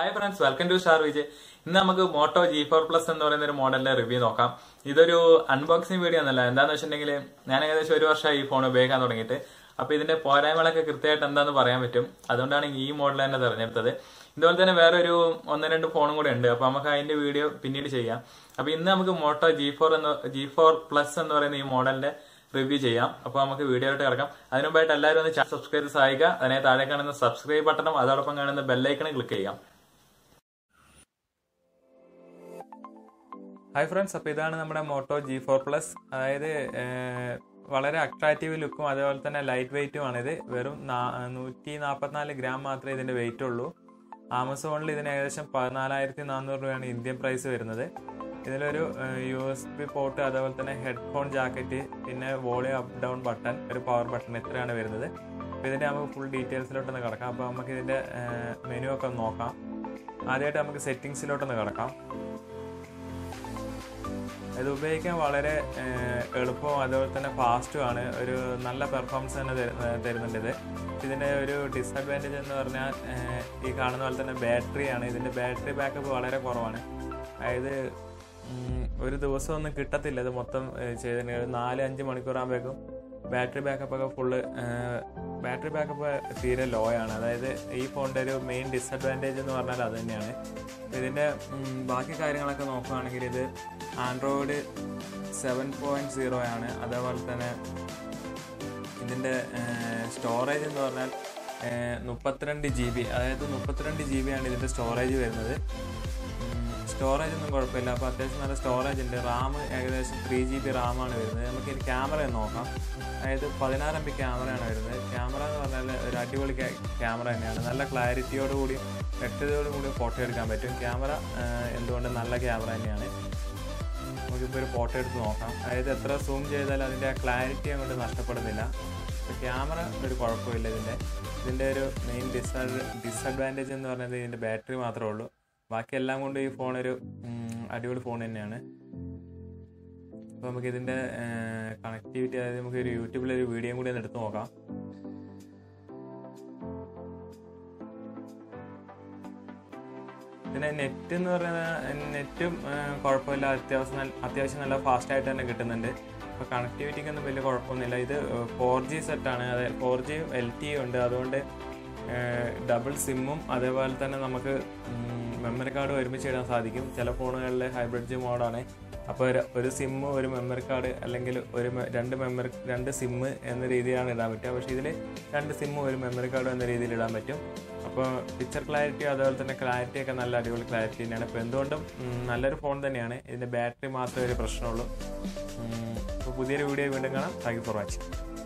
hi friends welcome to star Vijay ഇന്ന് നമുക്ക് Moto G four plus എന്ന് പറയുന്ന ഒരു മോഡലിന്റെ റിവ്യൂ നോക്കാം ഇതൊരു അൺബോക്സിംഗ് വീഡിയോ എന്നല്ല എന്താന്ന് വെച്ചിട്ടുണ്ടെങ്കിൽ ഞാൻ ഏകദേശം ഒരു വർഷമായി ഈ ഫോൺ ഉപയോഗിക്കാൻ തുടങ്ങിയിട്ട് അപ്പൊ ഇതിന്റെ പോരായ്മകളൊക്കെ കൃത്യമായിട്ട് എന്താന്ന് പറയാൻ പറ്റും അതുകൊണ്ടാണ് ഈ മോഡൽ തന്നെ തിരഞ്ഞെടുത്തത് ഇതുപോലെ തന്നെ വേറെ ഒരു ഒന്ന് രണ്ട് ഫോണും കൂടെ ഉണ്ട് അപ്പൊ നമുക്ക് അതിന്റെ വീഡിയോ പിന്നീട് ചെയ്യാം അപ്പൊ ഇന്ന് നമുക്ക് മോട്ടോ ജി ഫോർ എന്ന് ജി ഫോർ പ്ലസ് എന്ന് പറയുന്ന ഈ മോഡലിന്റെ റിവ്യൂ ചെയ്യാം അപ്പൊ നമുക്ക് വീഡിയോ ആയിട്ട് കിടക്കാം അതിനുമുമ്പായിട്ട് എല്ലാവരും ഒന്ന് ചാനൽ സബ്സ്ക്രൈബ് ചെയ്ത് സഹായിക്കുക അതിനെ താഴെ കാണുന്ന സബ്സ്ക്രൈബ് ബട്ടണും അതോടൊപ്പം കാണുന്ന ബെല്ലൈക്കണും ക്ലിക്ക് ചെയ്യാം ഹായ് ഫ്രണ്ട്സ് അപ്പോൾ ഇതാണ് നമ്മുടെ മോട്ടോ ജി ഫോർ പ്ലസ് അതായത് ഏഹ്, വളരെ അട്രാക്റ്റീവ് ലുക്കും അതേപോലെ തന്നെ ലൈറ്റ് വെയിറ്റും ആണിത് വെറും നാ- നൂറ്റി നാൽപ്പത്തിനാല് ഗ്രാം മാത്രമേ ഇതിന്റെ വെയിറ്റ് ഉള്ളൂ ആമസോണിൽ ഇതിന് ഏകദേശം പതിനാലായിരത്തി നാനൂറ് രൂപയാണ് ഇന്ത്യൻ പ്രൈസ് വരുന്നത് ഇതിലൊരു യു എസ് ബി പോർട്ട് അതേപോലെ തന്നെ ഹെഡ്ഫോൺ ജാക്കറ്റ് പിന്നെ വോളിയം അപ്പ് ഡൗൺ ബട്ടൺ ഒരു പവർ ബട്ടൺ ഇത്രയാണ് വരുന്നത് അപ്പോൾ ഇതിന്റെ നമുക്ക് ഫുൾ ഡീറ്റെയിൽസിലോട്ടൊന്ന് കിടക്കാം അപ്പോൾ നമുക്ക് ഇതിന്റെ മെനു ഒക്കെ ഒന്ന് നോക്കാം ആദ്യമായിട്ട് നമുക്ക് സെറ്റിങ്സിലോട്ടൊന്ന് കിടക്കാം ഇത് ഉപയോഗിക്കാൻ വളരെ ഏഹ്, എളുപ്പവും അതുപോലെ തന്നെ ഫാസ്റ്റും ആണ് ഒരു നല്ല പെർഫോമൻസ് തന്നെ തരു- ഏഹ് തരുന്നുണ്ട് ഇത് ഇതിൻ്റെ ഒരു ഡിസഡ്വാൻറ്റേജ് എന്ന് പറഞ്ഞാൽ ഏഹ്, ഈ കാണുന്ന പോലെ തന്നെ ബാറ്ററിയാണ് ഇതിൻ്റെ ബാറ്ററി ബാക്കപ്പ് വളരെ കുറവാണ് അതായത് ഉം, ഒരു ദിവസം ഒന്നും കിട്ടത്തില്ല ഇത് മൊത്തം ഏഹ്, ചെയ്തതിന് ഒരു നാല് അഞ്ച് മണിക്കൂറാകുമ്പോഴേക്കും ബാറ്ററി ബാക്കപ്പ് ഒക്കെ ഫുള്ള് ബാറ്ററി ബാക്കപ്പ് തീരെ ലോ ആണ് അതായത് ഈ ഫോണിൻ്റെ ഒരു മെയിൻ ഡിസഡ്വാൻറ്റേജ് എന്ന് പറഞ്ഞാൽ അത് തന്നെയാണ് ഇതിൻ്റെ ഉം, ബാക്കി കാര്യങ്ങളൊക്കെ നോക്കുകയാണെങ്കിൽ ഇത് ആൻഡ്രോയിഡ് സെവൻ പോയിൻറ്റ് സീറോ ആണ് അതേപോലെ തന്നെ ഇതിൻ്റെ സ്റ്റോറേജ് എന്ന് പറഞ്ഞാൽ മുപ്പത്തിരണ്ട് ജി ബി അതായത് മുപ്പത്തിരണ്ട് ജി ബി ആണ് ഇതിൻ്റെ സ്റ്റോറേജ് വരുന്നത് സ്റ്റോറേജ് ഒന്നും കുഴപ്പമില്ല അപ്പോൾ അത്യാവശ്യം നല്ല സ്റ്റോറേജ് ഉണ്ട് റാം ഏകദേശം ത്രീ ജി ബി റാമാണ് വരുന്നത് നമുക്ക് ഇനി ക്യാമറ നോക്കാം അതായത് പതിനാറ് എം ബി ക്യാമറയാണ് വരുന്നത് ക്യാമറ എന്ന് പറഞ്ഞാൽ ഒരു അടിപൊളി ക്യാമറ തന്നെയാണ് നല്ല ക്ലാരിറ്റിയോട് കൂടി വ്യക്തതയോട് കൂടി ഫോട്ടോ എടുക്കാൻ പറ്റും ക്യാമറ എന്തുകൊണ്ട് നല്ല ക്യാമറ തന്നെയാണ് നമുക്കിപ്പോൾ ഒരു ഫോട്ടോ എടുത്ത് നോക്കാം അതായത് എത്ര സൂം ചെയ്താലും അതിൻ്റെ ആ ക്ലാരിറ്റി അങ്ങോട്ട് നഷ്ടപ്പെടുന്നില്ല ക്യാമറ ഒരു കുഴപ്പമില്ല ഇതിൻ്റെ ഇതിൻ്റെ ഒരു മെയിൻ ഡിസഡ് ഡിസഡ്വാൻറ്റേജ് എന്ന് പറയുന്നത് ഇതിൻ്റെ ബാറ്ററി മാത്രമേ ഉള്ളൂ ബാക്കി എല്ലാം കൊണ്ട് ഈ ഫോൺ ഒരു ഉം, അടിപൊളി ഫോൺ തന്നെയാണ് അപ്പോൾ നമുക്ക് ഇതിൻ്റെ കണക്ടിവിറ്റി അതായത് നമുക്ക് ഒരു യൂട്യൂബിലൊരു വീഡിയോ കൂടി ഒന്ന് എടുത്ത് നോക്കാം പിന്നെ നെറ്റ് എന്ന് പറയുന്നത് നെറ്റും കുഴപ്പമില്ല അത്യാവശ്യം നല്ല അത്യാവശ്യം നല്ല ഫാസ്റ്റ് ആയിട്ട് തന്നെ കിട്ടുന്നുണ്ട് അപ്പോൾ കണക്ടിവിറ്റിക്ക് ഒന്നും വലിയ കുഴപ്പമൊന്നുമില്ല ഇത് ഫോർ ജി സെറ്റാണ് അതായത് ഫോർ ജിയും എൽ ടി ഉണ്ട് അതുകൊണ്ട് ഡബിൾ സിമ്മും അതേപോലെ തന്നെ നമുക്ക് മെമ്മറി കാർഡ് ഒരുമിച്ച് ഇടാൻ സാധിക്കും ചില ഫോണുകളിൽ ഹൈബ്രിഡ് ജി മോഡാണ് അപ്പോൾ ഒരു- ഒരു സിമ്മ് ഒരു മെമ്മറി കാർഡ് അല്ലെങ്കിൽ ഒരു മെ- രണ്ട് മെമ്മറി രണ്ട് സിമ്മ് എന്ന രീതിയിലാണ് ഇടാൻ പറ്റുക പക്ഷേ ഇതിൽ രണ്ട് സിമ്മും ഒരു മെമ്മറി കാർഡും എന്ന രീതിയിൽ ഇടാൻ പറ്റും അപ്പോൾ പിക്ചർ ക്ലാരിറ്റി അതുപോലെ തന്നെ ക്ലാരിറ്റി ഒക്കെ നല്ല അടിപൊളി ക്ലാരിറ്റി തന്നെയാണ് അപ്പോൾ എന്തുകൊണ്ടും ഉം, നല്ലൊരു ഫോൺ തന്നെയാണ് ഇതിൻ്റെ ബാറ്ററി മാത്രമേ ഒരു പ്രശ്നമുള്ളൂ അപ്പോൾ പുതിയൊരു വീഡിയോ വീണ്ടും കാണാം താങ്ക് യു ഫോർ വാച്ചിങ്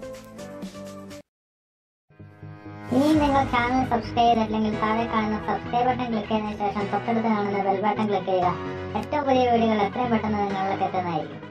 ഇനിയും നിങ്ങൾ ചാനൽ സബ്സ്ക്രൈബ് ചെയ്തിട്ടില്ലെങ്കിൽ താഴെ കാണുന്ന സബ്സ്ക്രൈബ് ബട്ടൺ ക്ലിക്ക് ചെയ്തതിനു ശേഷം തൊട്ടടുത്ത് കാണുന്ന ബെൽ ബട്ടൺ ക്ലിക്ക് ചെയ്യുക ഏറ്റവും പുതിയ വീഡിയോകൾ എത്രയും പെട്ടെന്ന് നിങ്ങളിലേക്ക് എത്തുന്നതായിരിക്കും